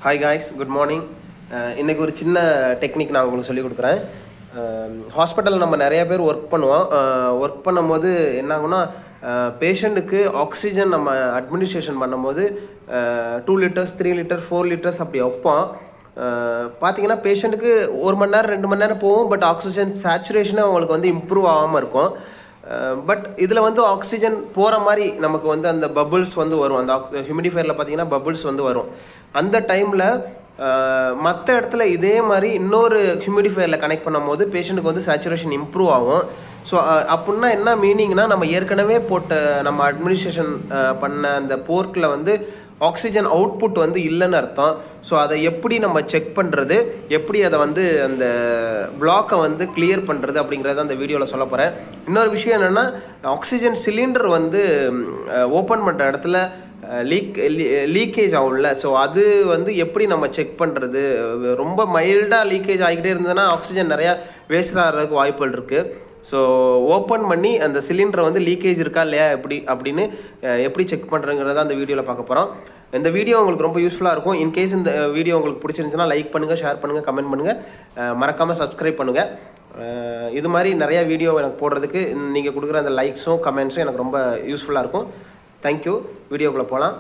hi guys good morning இன்றைக்கி ஒரு சின்ன டெக்னிக் நான் உங்களுக்கு சொல்லிக் கொடுக்குறேன் ஹாஸ்பிட்டலில் நம்ம நிறைய பேர் ஒர்க் பண்ணுவோம் ஒர்க் பண்ணும்போது என்ன ஆகும்னா பேஷண்ட்டுக்கு ஆக்சிஜன் நம்ம அட்மினிஸ்ட்ரேஷன் பண்ணும்போது two litres three litre four litres அப்படி வைப்போம் அஹ் பார்த்தீங்கன்னா பேஷண்ட்டுக்கு ஒரு மணி நேரம் ரெண்டு மணி நேரம் போகும் பட் ஆக்சிஜன் சேச்சுரேஷனே அவங்களுக்கு வந்து இம்ப்ரூவ் ஆகாமல் இருக்கும் பட் இதில் வந்து ஆக்சிஜன் போகிற மாதிரி நமக்கு வந்து அந்த பபுள்ஸ் வந்து வரும் அந்த ஹியூமிடிஃபயரில் பார்த்தீங்கன்னா பபுள்ஸ் வந்து வரும் அந்த டைமில் மற்ற இடத்துல இதே மாதிரி இன்னொரு ஹியூமிடிஃபயரில் கனெக்ட் பண்ணும்போது பேஷண்ட்டுக்கு வந்து சேச்சுரேஷன் இம்ப்ரூவ் ஆகும் ஸோ அப்படின்னா என்ன மீனிங்னா நம்ம ஏற்கனவே போட்ட நம்ம அட்மினிஸ்ட்ரேஷன் பண்ண அந்த போர்ட்டில் வந்து ஆக்சிஜன் அவுட்புட் வந்து இல்லைன்னு அர்த்தம் ஸோ அதை எப்படி நம்ம செக் பண்ணுறது எப்படி அதை வந்து அந்த பிளாக்கை வந்து கிளியர் பண்ணுறது அப்படிங்கிறத அந்த வீடியோவில் சொல்ல போகிறேன் இன்னொரு விஷயம் என்னென்னா ஆக்சிஜன் சிலிண்டர் வந்து ஓப்பன் பண்ணுற இடத்துல லீக் லீக்கேஜ் ஆகும்ல ஸோ அது வந்து எப்படி நம்ம செக் பண்ணுறது ரொம்ப மைல்டாக லீக்கேஜ் ஆகிக்கிட்டே இருந்ததுன்னா ஆக்சிஜன் நிறையா வேஸ்ட் ஆகிறதுக்கு வாய்ப்புகள் இருக்குது ஸோ ஓப்பன் பண்ணி அந்த சிலிண்டரை வந்து லீக்கேஜ் இருக்கா இல்லையா எப்படி அப்படின்னு அஹ், எப்படி செக் பண்ணுறங்கிறத அந்த வீடியோவில் பார்க்க போகிறோம் இந்த வீடியோ உங்களுக்கு ரொம்ப யூஸ்ஃபுல்லாக இருக்கும் இன்கேஸ் இந்த வீடியோ உங்களுக்கு பிடிச்சிருந்துச்சுன்னா லைக் பண்ணுங்கள் ஷேர் பண்ணுங்கள் கமெண்ட் பண்ணுங்கள் மறக்காமல் சப்ஸ்கிரைப் பண்ணுங்கள் அஹ், இது மாதிரி நிறையா வீடியோ எனக்கு போடுறதுக்கு நீங்கள் கொடுக்குற அந்த லைக்ஸும் கமெண்ட்ஸும் எனக்கு ரொம்ப யூஸ்ஃபுல்லாக இருக்கும் தேங்க்யூ வீடியோக்குள்ளே போகலாம்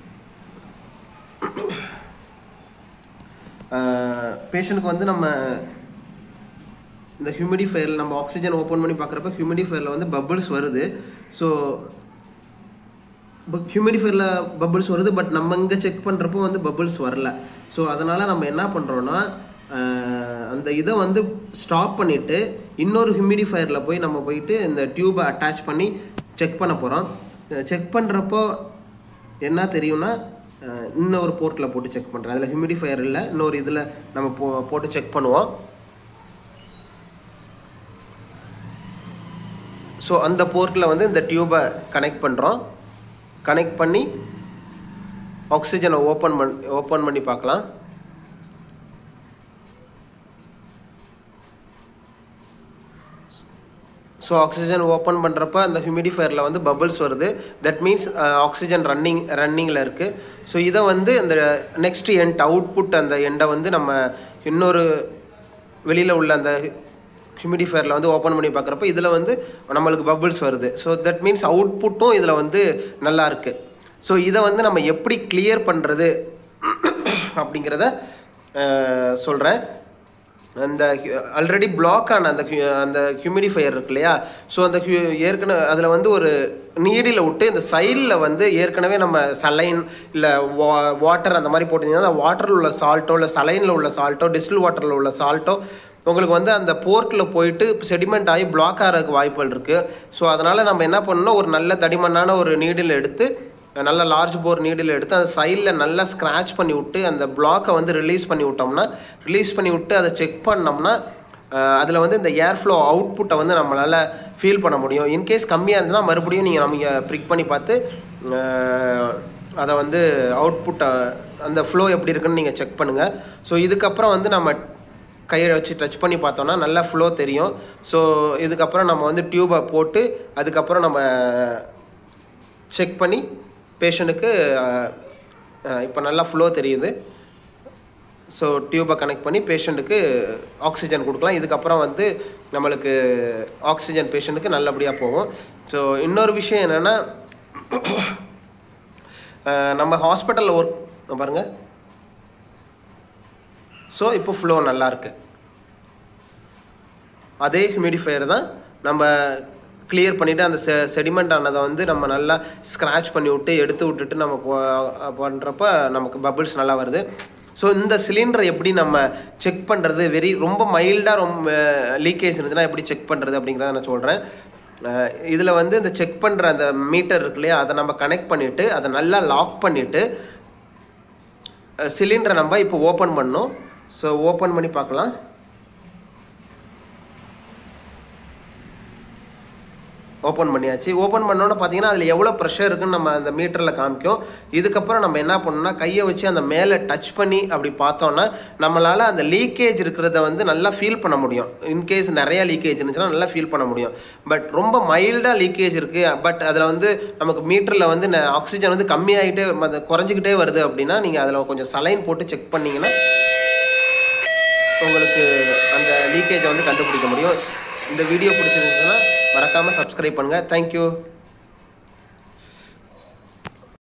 பேஷண்ட்டுக்கு வந்து நம்ம இந்த ஹியூமிடிஃபயரில் நம்ம ஆக்சிஜன் ஓப்பன் பண்ணி பார்க்குறப்ப ஹியூமிடிஃபயரில் வந்து பபிள்ஸ் வருது ஸோ ஹியூமிடிஃபயரில் பபிள்ஸ் வருது பட் நம்ம இங்கே செக் பண்ணுறப்போ வந்து பபிள்ஸ் வரல ஸோ அதனால் நம்ம என்ன பண்ணுறோன்னா அந்த இதை வந்து ஸ்டாப் பண்ணிவிட்டு இன்னொரு ஹியூமிடிஃபயரில் போய் நம்ம போயிட்டு இந்த டியூபை அட்டாச் பண்ணி செக் பண்ண போகிறோம் செக் பண்ணுறப்போ என்ன தெரியும்னா அஹ், இன்னொரு போர்ட்டில் போட்டு செக் பண்ணுறேன் அதில் ஹியூமிடிஃபயர் இல்லை இன்னொரு இதில் நம்ம போ போட்டு செக் பண்ணுவோம் ஸோ அந்த போர்ட்டில் வந்து இந்த டியூபை கனெக்ட் பண்ணுறோம் கனெக்ட் பண்ணி ஆக்சிஜனை ஓப்பன் பண் ஓப்பன் பண்ணி பார்க்கலாம் ஸோ ஆக்சிஜன் ஓப்பன் பண்ணுறப்ப அந்த ஹியூமிடிஃபயரில் வந்து பபிள்ஸ் வருது தட் மீன்ஸ் ஆக்சிஜன் ரன்னிங் ரன்னிங்கில் இருக்குது ஸோ இதை வந்து அந்த நெக்ஸ்ட் எண்ட் அவுட்புட் அந்த எண்டை வந்து நம்ம இன்னொரு வெளியில் உள்ள அந்த ஹியூமிடிஃபயரில் வந்து ஓப்பன் பண்ணி பார்க்குறப்ப இதில் வந்து நம்மளுக்கு பபிள்ஸ் வருது ஸோ தட் மீன்ஸ் அவுட்புட்டும் இதில் வந்து நல்லா இருக்குது ஸோ இதை வந்து நம்ம எப்படி கிளியர் பண்ணுறது அப்படிங்கிறத சொல்கிறேன் அந்த ஆல்ரெடி பிளாக் ஆன அந்த hu- அந்த ஹியூமிடிஃபையர் இருக்கு இல்லையா ஸோ அந்த hu- ஏற்கனவே அதில் வந்து ஒரு நீடில் விட்டு இந்த சைடில் வந்து ஏற்கனவே நம்ம சலைன் இல்லை வா வாட்டர் அந்த மாதிரி போட்டிருந்தீங்கன்னா அந்த வாட்டரில் உள்ள சால்ட்டோ இல்லை சலைனில் உள்ள சால்ட்டோ டிஸ்டில் வாட்டரில் உள்ள சால்ட்டோ உங்களுக்கு வந்து அந்த போர்ட்டில் போயிட்டு செடிமெண்ட் ஆகி பிளாக் ஆகிறதுக்கு வாய்ப்புகள் இருக்குது ஸோ அதனால் நம்ம என்ன பண்ணணும் ஒரு நல்ல தடிமண்ணான ஒரு நீடில் எடுத்து நல்ல லார்ஜ் போர் நீடில் எடுத்து அந்த சைடில் நல்லா ஸ்க்ராட்ச் பண்ணி விட்டு அந்த பிளாக்கை வந்து ரிலீஸ் பண்ணி விட்டோம்னா ரிலீஸ் பண்ணி விட்டு அதை செக் பண்ணோம்னா அதில் வந்து இந்த ஏர் ஃப்ளோ அவுட்புட்டை வந்து நம்மளால் ஃபீல் பண்ண முடியும் இன்கேஸ் கம்மியாக இருந்ததுன்னா மறுபடியும் நீங்கள் நம்ம ப்ரிக் பண்ணி பார்த்து அஹ், அதை வந்து அவுட்புட்டை அந்த ஃப்ளோ எப்படி இருக்குன்னு நீங்கள் செக் பண்ணுங்கள் ஸோ இதுக்கப்புறம் வந்து நம்ம கையை வச்சு டச் பண்ணி பார்த்தோம்னா நல்லா ஃப்ளோ தெரியும் ஸோ இதுக்கப்புறம் நம்ம வந்து டியூபை போட்டு அதுக்கப்புறம் நம்ம செக் பண்ணி பேஷண்ட்டுக்கு இப்போ நல்லா ஃப்ளோ தெரியுது ஸோ டியூபை கனெக்ட் பண்ணி பேஷண்ட்டுக்கு ஆக்சிஜன் கொடுக்கலாம் இதுக்கப்புறம் வந்து நம்மளுக்கு ஆக்சிஜன் பேஷண்ட்டுக்கு நல்லபடியாக போகும் ஸோ இன்னொரு விஷயம் என்னென்னா நம்ம ஹாஸ்பிட்டலில் ஒர்க் பாருங்கள் ஸோ இப்போ ஃப்ளோ நல்லா இருக்கு அதே ஹியூமிடிஃபையர் தான் நம்ம கிளியர் பண்ணிவிட்டு அந்த செ செடிமெண்ட் ஆனதை வந்து நம்ம நல்லா ஸ்க்ராட்ச் பண்ணி விட்டு எடுத்து விட்டுட்டு நம்ம பண்ணுறப்ப நமக்கு பபிள்ஸ் நல்லா வருது ஸோ இந்த சிலிண்டரை எப்படி நம்ம செக் பண்ணுறது வெரி ரொம்ப மைல்டாக ரொம்ப லீக்கேஜ் இருந்துச்சுன்னா எப்படி செக் பண்ணுறது அப்படிங்கிறத நான் சொல்கிறேன் இதில் வந்து இந்த செக் பண்ணுற அந்த மீட்டர் இருக்கு இல்லையா அதை நம்ம கனெக்ட் பண்ணிவிட்டு அதை நல்லா லாக் பண்ணிவிட்டு சிலிண்டரை நம்ம இப்போ ஓப்பன் பண்ணோம் ஸோ ஓப்பன் பண்ணி பார்க்கலாம் ஓப்பன் பண்ணியாச்சு ஓப்பன் பண்ணோன்னே பார்த்தீங்கன்னா அதில் எவ்வளோ ப்ரெஷர் இருக்குன்னு நம்ம அந்த மீட்டரில் காமிக்கும் இதுக்கப்புறம் நம்ம என்ன பண்ணணும்னா கையை வச்சு அந்த மேலே டச் பண்ணி அப்படி பார்த்தோன்னா நம்மளால் அந்த லீக்கேஜ் இருக்கிறத வந்து நல்லா ஃபீல் பண்ண முடியும் இன்கேஸ் நிறைய லீக்கேஜ் இருந்துச்சுன்னா நல்லா ஃபீல் பண்ண முடியும் பட் ரொம்ப மைல்டாக லீக்கேஜ் இருக்குது பட் அதில் வந்து நமக்கு மீட்டரில் வந்து ஆக்சிஜன் வந்து கம்மியாகிட்டே அது குறைஞ்சிக்கிட்டே வருது அப்படின்னா நீங்கள் அதில் கொஞ்சம் சலைன் போட்டு செக் பண்ணிங்கன்னா உங்களுக்கு அந்த லீக்கேஜை வந்து கண்டுபிடிக்க முடியும் இந்த வீடியோ பிடிச்சிருந்துச்சுன்னா மறக்காமல் சப்ஸ்கிரைப் பண்ணுங்கள் தேங்க்யூ